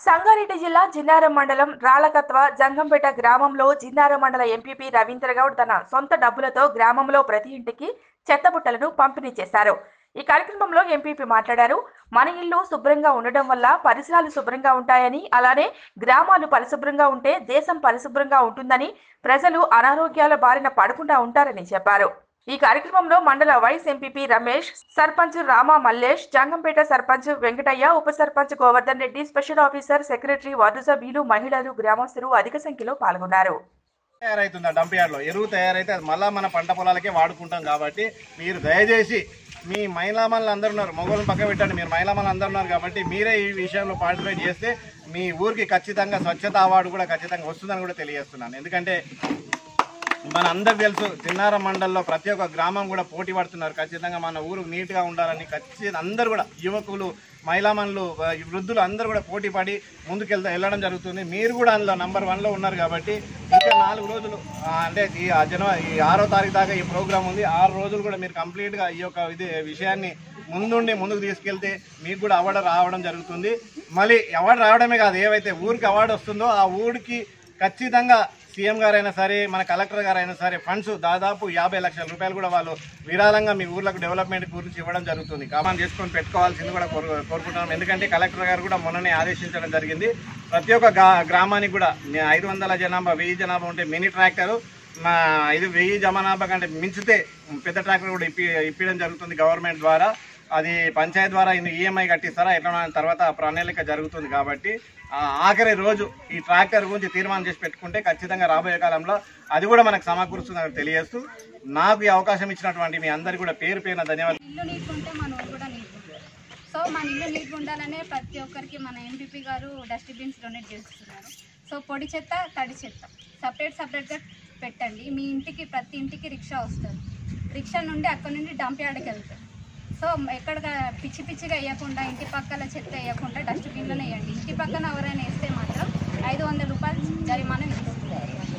సంగారెడ్డి జిల్లా జిన్నారం మండలం రాళ్లకత్వ జంగంపేట గ్రామంలో జిన్నారం మండల ఎంపీపీ రవీంద్ర గౌడ్ తన సొంత డబ్బులతో గ్రామంలో ప్రతి ఇంటికి చెత్తబుట్టలను పంపిణీ చేశారు ఈ కార్యక్రమంలో ఎంపీపీ మాట్లాడారు మన ఇల్లు శుభ్రంగా ఉండడం వల్ల పరిసరాలు శుభ్రంగా ఉంటాయని అలానే గ్రామాలు పరిశుభ్రంగా ఉంటే దేశం పరిశుభ్రంగా ఉంటుందని ప్రజలు అనారోగ్యాల బారిన పడకుండా ఉంటారని చెప్పారు ఈ కార్యక్రమంలో మండల వైస్ ఎంపీపీ రమేష్ సర్పంచ్ రామా మల్లేష్ జంగంపేట సర్పంచ్ వెంకటయ్య ఉప sarpanch Govardhan Reddy special officer secretary ward సభ్యులు మహిళలు గ్రామస్తులు అధిక సంఖ్యలో పాల్గొన్నారు తయారైతుంది ఆ డంప్ యార్డ్లో ఎరువు తయారైతే అది మళ్ళీ మన పంట పొలాలకే వాడుకుంటాం కాబట్టి మీరు దయచేసి మీ మహిళామణులు అందరు ఉన్నారు మగవాళ్ళని పక్క పెట్టండి మీరు మహిళామణులు అందరు ఉన్నారు కాబట్టి మీరే ఈ విషయంలో పార్టిసిపేట్ చేస్తే మీ ఊరికి ఖచ్చితంగా స్వచ్ఛత అవార్డు కూడా ఖచ్చితంగా వస్తుందని కూడా తెలియజేస్తున్నాను ఎందుకంటే మన అందరికి తెలుసు చిన్నార మండలంలో ప్రతి ఒక్క గ్రామం కూడా పోటీ పడుతున్నారు ఖచ్చితంగా మన ఊరు నీట్గా ఉండాలని ఖచ్చితంగా అందరూ కూడా యువకులు మహిళామణులు ఆ, ఈ వృద్ధులు అందరూ కూడా పోటీ పడి ముందుకెళ్తా వెళ్ళడం జరుగుతుంది మీరు కూడా అందులో నంబర్ వన్లో ఉన్నారు కాబట్టి ఇంకా నాలుగు రోజులు ఆ, అంటే ఈ ఆ జనవరి ఈ ఆరో తారీఖు దాకా ఈ ప్రోగ్రామ్ ఉంది ఆరు రోజులు కూడా మీరు కంప్లీట్గా ఈ యొక్క ఇది విషయాన్ని ముందుండి ముందుకు తీసుకెళ్తే మీకు కూడా అవార్డు రావడం జరుగుతుంది మళ్ళీ అవార్డు రావడమే కాదు ఏవైతే ఊరికి అవార్డు వస్తుందో ఆ ఊరికి ఖచ్చితంగా సీఎం గారైనా సరే మన కలెక్టర్ గారైనా సరే ఫండ్స్ దాదాపు యాభై లక్షల రూపాయలు కూడా వాళ్ళు విరాళంగా మీ ఊర్లకు డెవలప్మెంట్ గురించి ఇవ్వడం జరుగుతుంది కామన్ చేసుకొని పెట్టుకోవాల్సింది కూడా కోరు కోరుకుంటున్నాం ఎందుకంటే కలెక్టర్ గారు కూడా మొన్ననే ఆదేశించడం జరిగింది ప్రతి ఒక్క గా- గ్రామానికి కూడా ఐదు వందల జనాభా వెయ్యి జనాభా ఉంటే మినీ ట్రాక్టరు మా ఇది వెయ్యి జనాభా కంటే మించితే పెద్ద ట్రాక్టర్ కూడా ఇప్పి ఇప్పించడం జరుగుతుంది గవర్నమెంట్ ద్వారా అది పంచాయత్ ద్వారా ఈఎంఐ కట్టిస్తారా ఎట్లా ఉన్న తర్వాత ప్రణాళిక జరుగుతుంది కాబట్టి ఆ ఆఖరి రోజు ఈ ట్రాక్టర్ గురించి తీర్మానం చేసి పెట్టుకుంటే ఖచ్చితంగా రాబోయే కాలంలో అది కూడా మనకు సమకూరుస్తుందని తెలియజేస్తూ నాకు ఈ అవకాశం ఇచ్చినటువంటి మీ అందరికీ కూడా పేరు పేరున ధన్యవాదాలు ఇల్లు నీట్గా ఉంటే మన ఊరు కూడా నీట్గా ఉంటుంది సో మన ఇల్లు నీట్గా ఉండాలనే ప్రతి ఒక్కరికి మన ఎంపీపీ గారు డస్ట్బిన్స్ డొనేట్ చేస్తున్నారు సో పొడి చెత్త తడి చెత్త సపరేట్ సపరేట్గా పెట్టండి మీ ఇంటికి ప్రతి ఇంటికి రిక్షా వస్తుంది రిక్షా నుండి అక్కడ నుండి డంప్ యార్డ్కి వెళ్తుంది సో ఎక్కడ పిచ్చి పిచ్చిగా వేయకుండా ఇంటి పక్కల చెత్త వేయకుండా డస్ట్బిన్లోనే వేయండి ఇంటి పక్కన ఎవరైనా వేస్తే మాత్రం ఐదు వందల రూపాయలు జరిమానా విధిస్తుంది